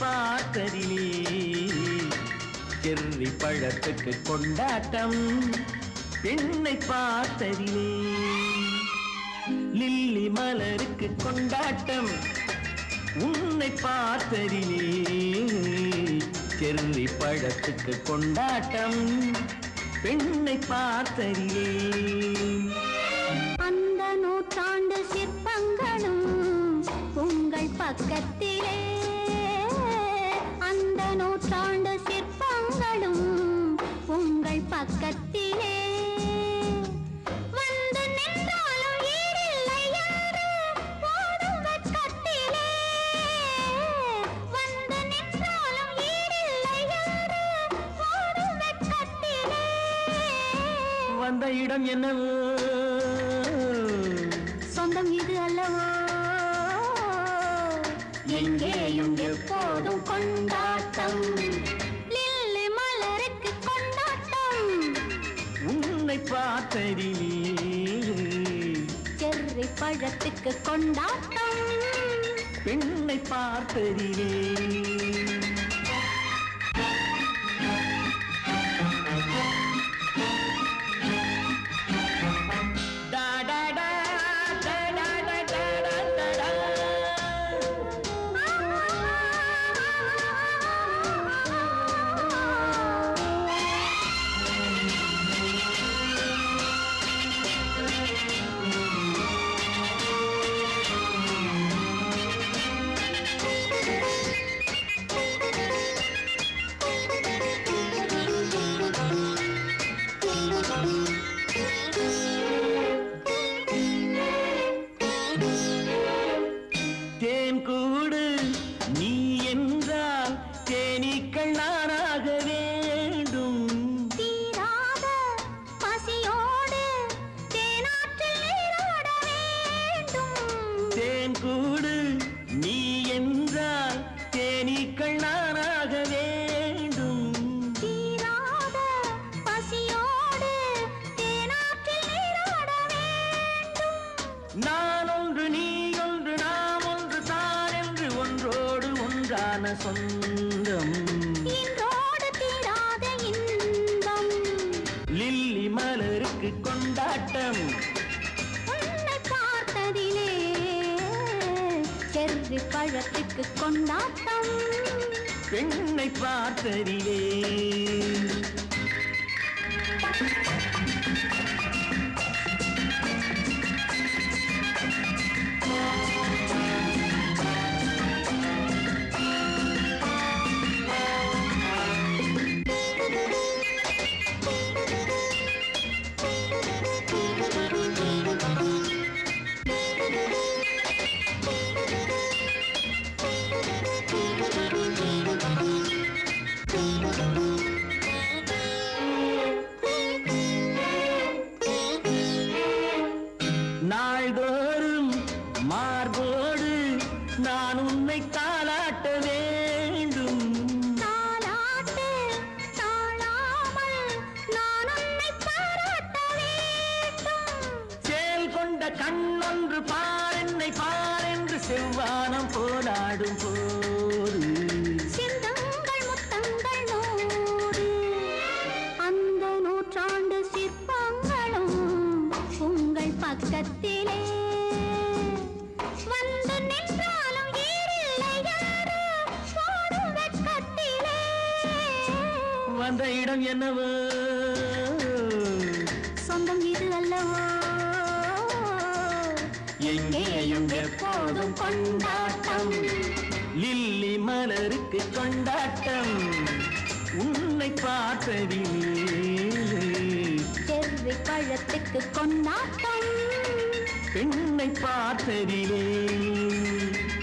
பார்த்ததிலே cherry பழத்துக்கு கொண்டாட்டம் பெண்ணை பார்த்ததிலே லில்லி மலருக்கு கொண்டாட்டம் உன்னை பார்த்ததிலே செர்ரி பழத்துக்கு கொண்டாட்டம் பெண்ணை பார்த்ததிலே அந்த நூற்றாண்டு சிற்பங்களும் உங்கள் பக்கத்திலே அந்த நூற்றாண்டு சிற்பங்களும் உங்கள் பக்கத்திலே வந்து நின்றாலும் ஈடில்லை என்று ஓடும் வெட்கத்திலே. வந்து நின்றாலும் ஈடில்லை என்று ஓடும் வெட்கத்திலே. வந்த இடம் என்னவோ சொந்தம் இது அல்லவோ எங்கேயும் எப்போதும் கொண்டாட்டம் லில்லி மலருக்கு கொண்டாட்டம் உன்னை பார்த்ததிலே செர்ரி பழத்துக்கு கொண்டாட்டம் பெண்ணை பார்த்ததிலே டா, டா, டா, டா, டா, டா, டா, டா, டா, டா. தேன் கூடு நீ என்றால் தேனீக்கள் நானாக வேண்டும் தீராத பசியோடு தேனாற்றில் நீராட வேண்டும் தேன் கூடு நீ என்றால் தேனீக்கள் நானாக வேண்டும் தீராத பசியோடு தேனாற்றில் நீராட வேண்டும் நான் ஒன்று நீ ஒன்று நாம் ஒன்று தான் என்று ஒன்றோடு ஒன்றான சொந்தம் இன்றோடு தீராத இன்பம் லில்லி மலருக்கு கொண்டாட்டம் உன்னை பார்த்ததிலே செர்ரி பழத்துக்கு கொண்டாட்டம் பெண்ணை பார்த்ததிலே நாள்தோறும் மார்போடு நான் உன்னை தாளாட்ட வேண்டும் தாலாட்டு தாழாமல் நான் உன்னை பாராட்ட வேண்டும் சேல் கொண்ட கண்ணொன்று பாரென்னை பாரென்று செவ்வானம் போராடும் போது சிந்தங்கள் முத்தங்கள் நூறு அந்த நூற்றாண்டு சிற்பங்களும் உங்கள் பக்கத்திலே வந்து நின்றாலும் ஈடில்லை யாரு ஓடும் வெட்கத்திலே வந்த இடம் என்னவோ சொந்தம் இது அல்லவோ எங்கேயும் எப்போதும் கொண்டாட்டம் லில்லி மலருக்கு கொண்டாட்டம் உன்னை பார்த்ததிலே செர்ரி பழத்துக்கு கொண்டாட்டம் பெண்ணை பார்த்ததிலே